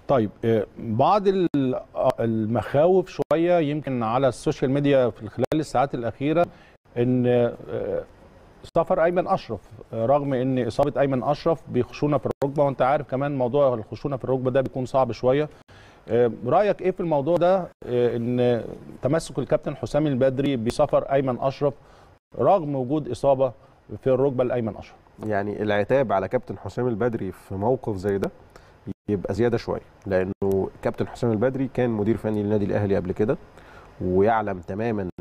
طيب آه، بعض ال- آه، المخاوف شويه يمكن على السوشيال ميديا في خلال الساعات الاخيره ان آه، سفر ايمن اشرف آه، رغم ان اصابه ايمن اشرف بخشونه في الركبه وانت عارف كمان موضوع الخشونه في الركبه ده بيكون صعب شويه آه، رايك ايه في الموضوع ده آه، ان تمسك الكابتن حسام البدري بسفر ايمن اشرف رغم وجود اصابه في الركبه لايمن اشرف يعني العتاب على كابتن حسام البدري في موقف زي ده يبقى زياده شويه لانه كابتن حسام البدري كان مدير فني للنادي الاهلي قبل كده ويعلم تماما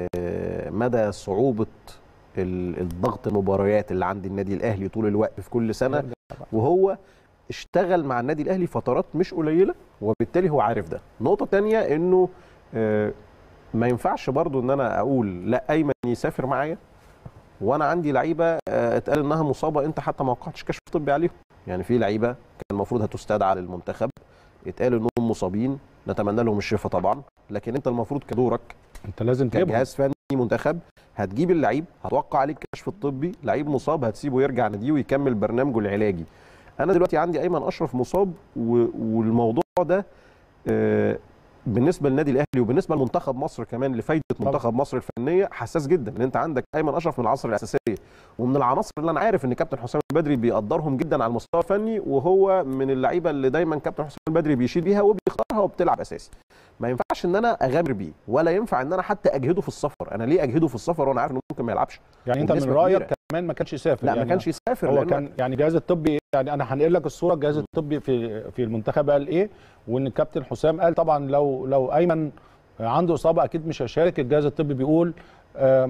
آه، مدى صعوبه ال- الضغط المباريات اللي عند النادي الاهلي طول الوقت في كل سنه وهو اشتغل مع النادي الاهلي فترات مش قليله وبالتالي هو عارف ده نقطه تانية انه آه، ما ينفعش برضو ان انا اقول لا ايمن يسافر معايا وانا عندي لعيبه آه، اتقال انها مصابه انت حتى ما وقعتش كشف طبي عليهم يعني في لعيبه كان المفروض هتستدعى للمنتخب اتقال انهم مصابين نتمنى لهم الشفاء طبعا لكن انت المفروض كدورك انت لازم تجيبهم كجهاز فني منتخب هتجيب اللعيب هتوقع عليه الكشف الطبي لعيب مصاب هتسيبه يرجع ناديه ويكمل برنامجه العلاجي انا دلوقتي عندي ايمن اشرف مصاب و- والموضوع ده آه، بالنسبه للنادي الاهلي وبالنسبه لمنتخب مصر كمان لفايده طبعا. منتخب مصر الفنيه حساس جدا لان انت عندك ايمن اشرف من العناصر الاساسيه ومن العناصر اللي انا عارف ان كابتن حسام البدري بيقدرهم جدا على المستوى الفني وهو من اللعيبه اللي دايما كابتن حسام البدري بيشيد بيها وبيختارها وبتلعب اساسي ما ينفعش ان انا اغامر بيه ولا ينفع ان انا حتى اجهده في السفر انا ليه اجهده في السفر وانا عارف انه ممكن ما يلعبش يعني انت من وبنسبة رايك كبيرة. كمان ما كانش يسافر لا يعني ما كانش يسافر هو لأنه- كان يعني الجهاز الطبي يعني انا هنقل لك الصوره الجهاز الطبي في في المنتخب قال ايه وان الكابتن حسام قال طبعا لو لو ايمن عنده اصابه اكيد مش هيشارك الجهاز الطبي بيقول آم،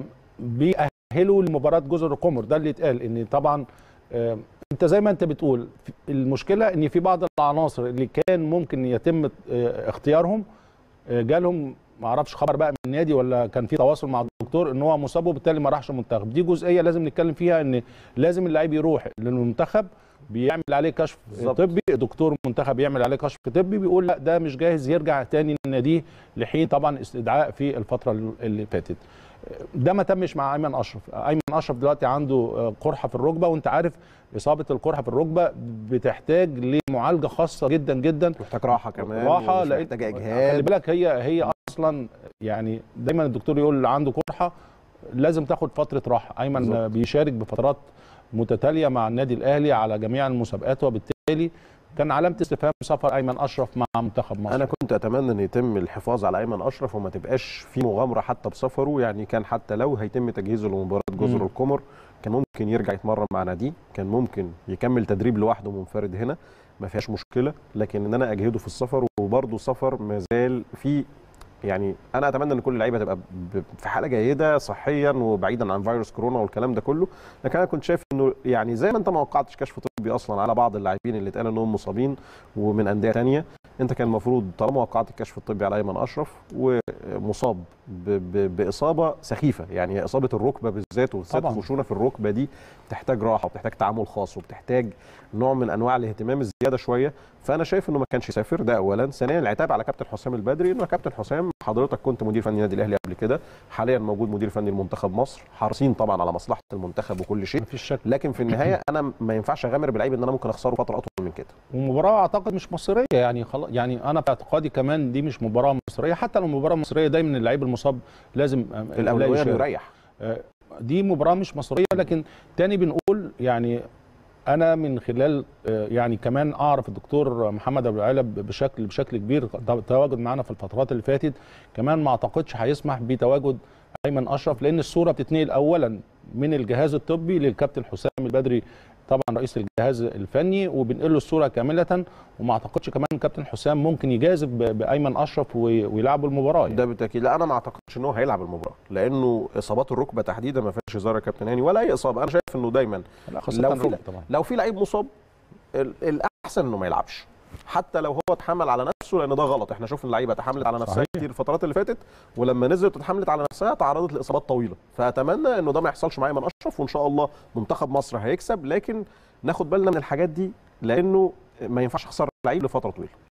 بيأهله لمباراه جزر القمر ده اللي اتقال ان طبعا آم، انت زي ما انت بتقول المشكله ان في بعض العناصر اللي كان ممكن يتم آه، اختيارهم آه، جالهم ما اعرفش خبر بقى من النادي ولا كان في تواصل مع الدكتور ان هو مصاب وبالتالي ما راحش المنتخب دي جزئيه لازم نتكلم فيها ان لازم اللعيب يروح للمنتخب بيعمل عليه كشف بالظبط. طبي دكتور منتخب يعمل عليه كشف طبي بيقول لا ده مش جاهز يرجع تاني لناديه لحين طبعا استدعاء في الفتره اللي فاتت ده ما تمش مع ايمن اشرف ايمن اشرف دلوقتي عنده قرحه في الركبه وانت عارف اصابه القرحه في الركبه بتحتاج لمعالجه خاصه جدا جدا محتاج راحه كمان راحه ومش لقيت- محتاج خلي اجهاد بالك هي هي اصلا يعني دايما الدكتور يقول اللي عنده قرحه لازم تاخد فتره راحه ايمن بالظبط. بيشارك بفترات متتاليه مع النادي الاهلي على جميع المسابقات وبالتالي كان علامه استفهام سفر ايمن اشرف مع منتخب مصر انا كنت اتمنى ان يتم الحفاظ على ايمن اشرف وما تبقاش في مغامره حتى بسفره يعني كان حتى لو هيتم تجهيزه لمباراه جزر مم. القمر كان ممكن يرجع يتمرن مع ناديه كان ممكن يكمل تدريب لوحده منفرد هنا ما فيهاش مشكله لكن ان انا اجهده في السفر وبرضه سفر ما زال في يعني انا اتمنى ان كل اللعيبه تبقى ب- في حاله جيده صحيا وبعيدا عن فيروس كورونا والكلام ده كله لكن انا كنت شايف انه يعني زي ما انت ما وقعتش كشف طبي اصلا على بعض اللاعبين اللي اتقال انهم مصابين ومن انديه ثانيه انت كان المفروض طالما وقعت الكشف الطبي على ايمن اشرف ومصاب ب- ب- باصابه سخيفه يعني اصابه الركبه بالذات وبالذات طبعاً. خشونه في الركبه دي بتحتاج راحه وبتحتاج تعامل خاص وبتحتاج نوع من انواع الاهتمام الزياده شويه فانا شايف انه ما كانش يسافر ده اولا ثانيا العتاب على كابتن حسام البدري انه كابتن حسام حضرتك كنت مدير فني النادي الاهلي قبل كده حاليا موجود مدير فني لمنتخب مصر حريصين طبعا على مصلحه المنتخب وكل شيء مفيش شك لكن في النهايه انا ما ينفعش اغامر بلعيب ان انا ممكن اخسره فتره اطول من كده ومباراه اعتقد مش مصريه يعني خلاص يعني انا في اعتقادي كمان دي مش مباراه مصريه حتى لو مباراه مصريه دايما اللعيب المصاب لازم آه، لا الاولويه انه يشارك. يريح دي مباراه مش مصريه لكن تاني بنقول يعني انا من خلال آه، يعني كمان اعرف الدكتور محمد ابو العلا بشكل بشكل كبير تواجد معانا في الفترات اللي فاتت كمان ما اعتقدش هيسمح بتواجد ايمن اشرف لان الصوره بتتنقل اولا من الجهاز الطبي للكابتن حسام البدري طبعا رئيس الجهاز الفني وبنقل له الصوره كامله وما اعتقدش كمان كابتن حسام ممكن يجازف ب- بايمن اشرف وي- ويلعبوا المباراه يعني. ده بالتاكيد لا انا ما اعتقدش ان هو هيلعب المباراه لانه اصابات الركبه تحديدا ما فيهاش هزار يا كابتن هاني ولا اي اصابه انا شايف انه دايما لا خاصه لو الركبة في طبعا لو في لعيب مصاب ال- الاحسن انه ما يلعبش حتى لو هو اتحمل على نفسه لان ده غلط احنا شفنا اللعيبه اتحملت على نفسها صحيح. كتير الفترات اللي فاتت ولما نزلت واتحملت على نفسها تعرضت لاصابات طويله فاتمنى انه ده ما يحصلش معايا من اشرف وان شاء الله منتخب مصر هيكسب لكن ناخد بالنا من الحاجات دي لانه ما ينفعش اخسر لعيب لفتره طويله